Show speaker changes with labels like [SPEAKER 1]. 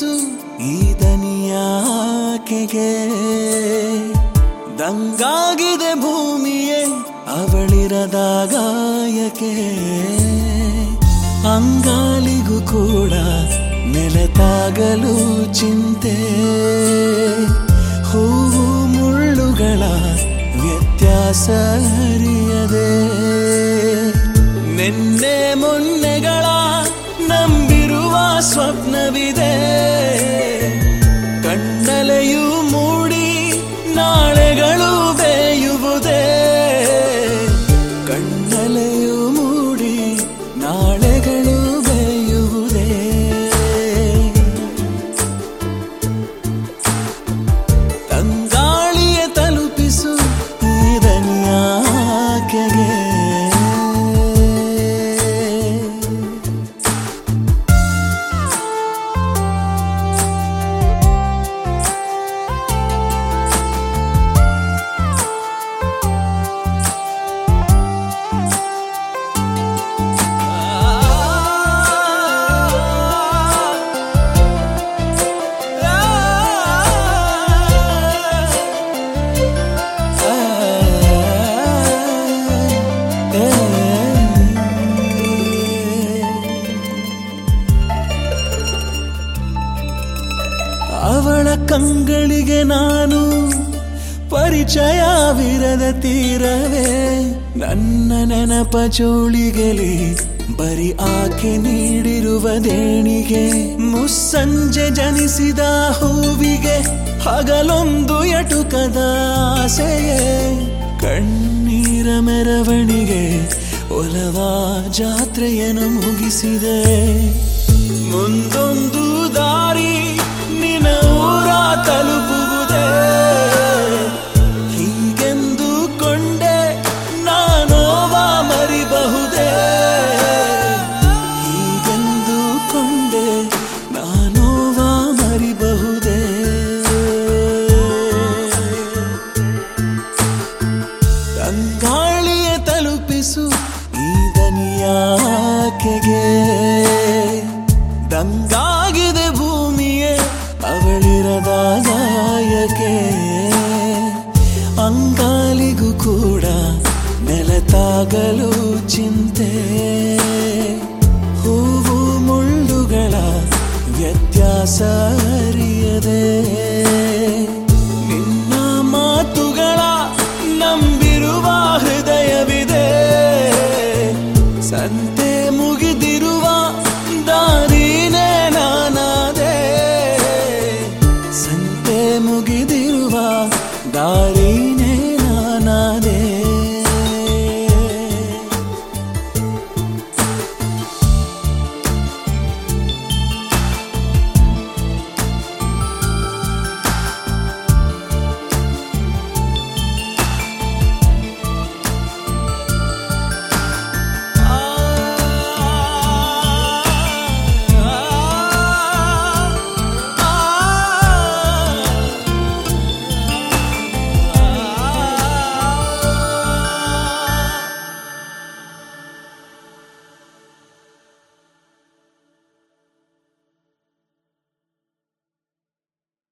[SPEAKER 1] ತಲುಪಿಸು ಈ ದನಿಯಾಕೆಗೆ ದಂಗಾಗಿದೆ ಭೂಮಿಯೇ ಅವಳಿರದಾಗಾಯಕೆ ಅಂಗಾಲಿಗೂ ಕೂಡ ನೆಲತಾಗಲು ಚಿಂತೆ ಹೂವು ಮುಳ್ಳುಗಳ ವ್ಯತ್ಯಾಸ ಅರಿಯದೆ ನಿನ್ನೆ ಮೊನ್ನೆಗಳ ನಂಬಿರುವ ಸ್ವಪ್ನವಿದೆ ಕಣ್ಣಲೆಯೂ ಮೂಡಿ ನಾಳೆಗಳು ಬೇಯುವುದೇ ಕಣ್ಣಲೆಯೂ ಮೂಡಿ ನಾಳೆಗಳು ಬೇಯುವುದೇ ತಂಗಾಳಿಯ ತಲುಪಿಸು ಈ ದನಿಯಾಕೆಗೆ ಅವಳ ಕಂಗಳಿಗೆ ನಾನು ಪರಿಚಯವಿರದ ತೀರವೇ ನನ್ನ ನೆನಪ ಜೋಳಿಗೆಲಿ ಬರಿ ಆಕೆ ನೀಡಿರುವ ದೇಣಿಗೆ ಮುಸ್ಸಂಜೆ ಜನಿಸಿದ ಹೂವಿಗೆ ಹಗಲೊಂದು ಎಟುಕದ ಆಸೆಯೇ ಕಣ್ಣೀರ ಮೆರವಣಿಗೆ ಒಲವ ಜಾತ್ರೆಯನ್ನು ಮುಗಿಸಿದೆ ಮುಂದೊಂದು ದಾರಿ ನಿನ ಊರ ತಲುಪುವುದೇ ಹೀಗೆಂದು ಕೊಂಡೆ ನಾನೋವ ಮರಿಬಹುದೇ ಹೀಗೆಂದು ಕೊಂಡೆ ನಾನೋವ ಮರಿಬಹುದೇ ತಂಗಾಳಿಯ ತಲುಪಿಸು ಈ ದನಿಯಾಕೆಗೆ ದಂಗಾಗಿದೆ ಭೂಮಿಯೇ ಅವಳಿರದ ಗಾಯಕೆ ಅಂಗಾಲಿಗೂ ಕೂಡ ನೆಲತಾಗಲು ಚಿಂತೆ ಹೂವು ಮುಳ್ಳುಗಳ ವ್ಯತ್ಯಾಸ ಅರಿಯದೆ ನಿನ್ನ ಮಾತುಗಳ ನಂಬಿರುವ ಹೃದಯವಿದೆ ಸಂತೆ ಮುಗಿದಿರುವ ದಾರಿನೇ ನಾನಾದೆ ಸಂತೆ ಮುಗಿದಿರುವ ದಾರಿ